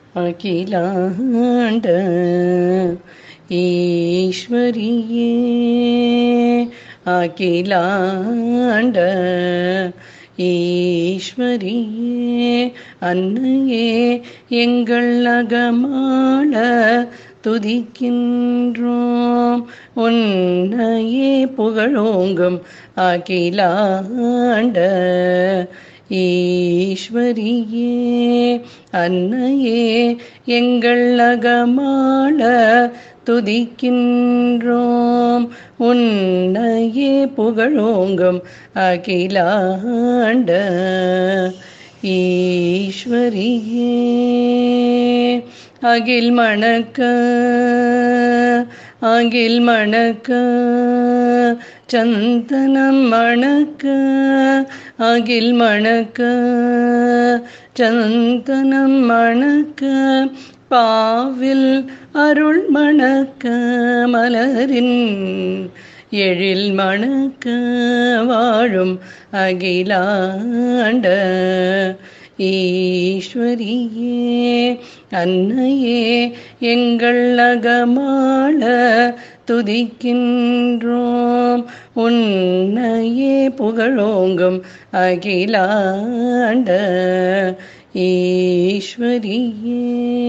அகிலாண்ட ஈஸ்வரியே அகிலாண்ட ஈஸ்வரியே அன்னையே எங்கள் அகமாள துதிக்கின்றோம் உன்னையே புகழோங்கும் அகிலாண்ட ஈஸ்வரியே அன்னையே எங்கள் அகமாள துதிக்கின்றோம் உன்னையே புகழோங்கும் அகிலாண்ட ஈஸ்வரியே அகில் மணக்க அகில் மணக்க சந்தனம் மணக்க அகில் மணக்க சந்தனம் மணக்க பாவில் அருள் மணக்க மலரின் எழில் மணக்க வாழும் அகிலாண்ட ஈஸ்வரியே அன்னையே எங்கள் அகமாள துதிக்கின்றோம் உன்னையே புகழோங்கும் அகிலாண்ட ஈஸ்வரியே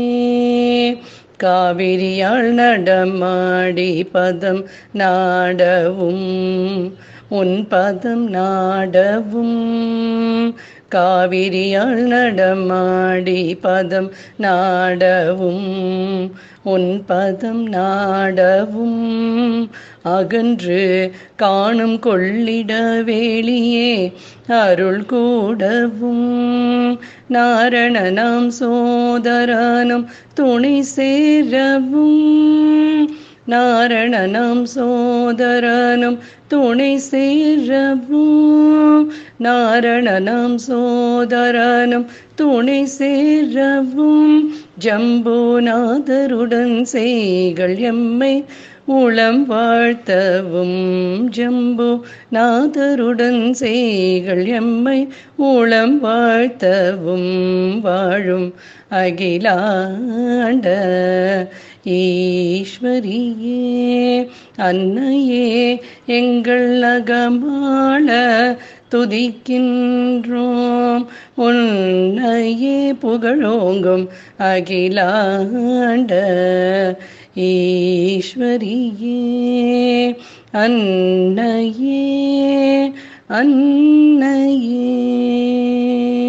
காவிரியாள் நடமாடி பதம் நாடவும் உன் பதம் நாடவும் காவிரியாள் நடமாடி பதம் நாடவும் உன் பதம் நாடவும் அகன்று காணும் கொள்ளிட வேளியே அருள் கூடவும் நாரணனாம் சோதரனும் துணை சேரவும் நாரணனாம் சோதரனும் துணை சேரவும் நாரணனாம் சோதரனும் துணை சேரவும் ஜம்புநாதருடன் செய்கள் எம்மை உளம் வாழ்த்தவும் ஜம்பு நாதருடன் செய்கள் எம்மை உளம் வாழ்த்தவும் வாழும் அகிலாண்ட ஈஸ்வரியே அன்னையே எங்கள் அகமாள துதிக்கின்றோம் உன்னையே புகழோங்கும் அகிலாண்ட ஈஸ்வரியே அன்னையே அன்னையே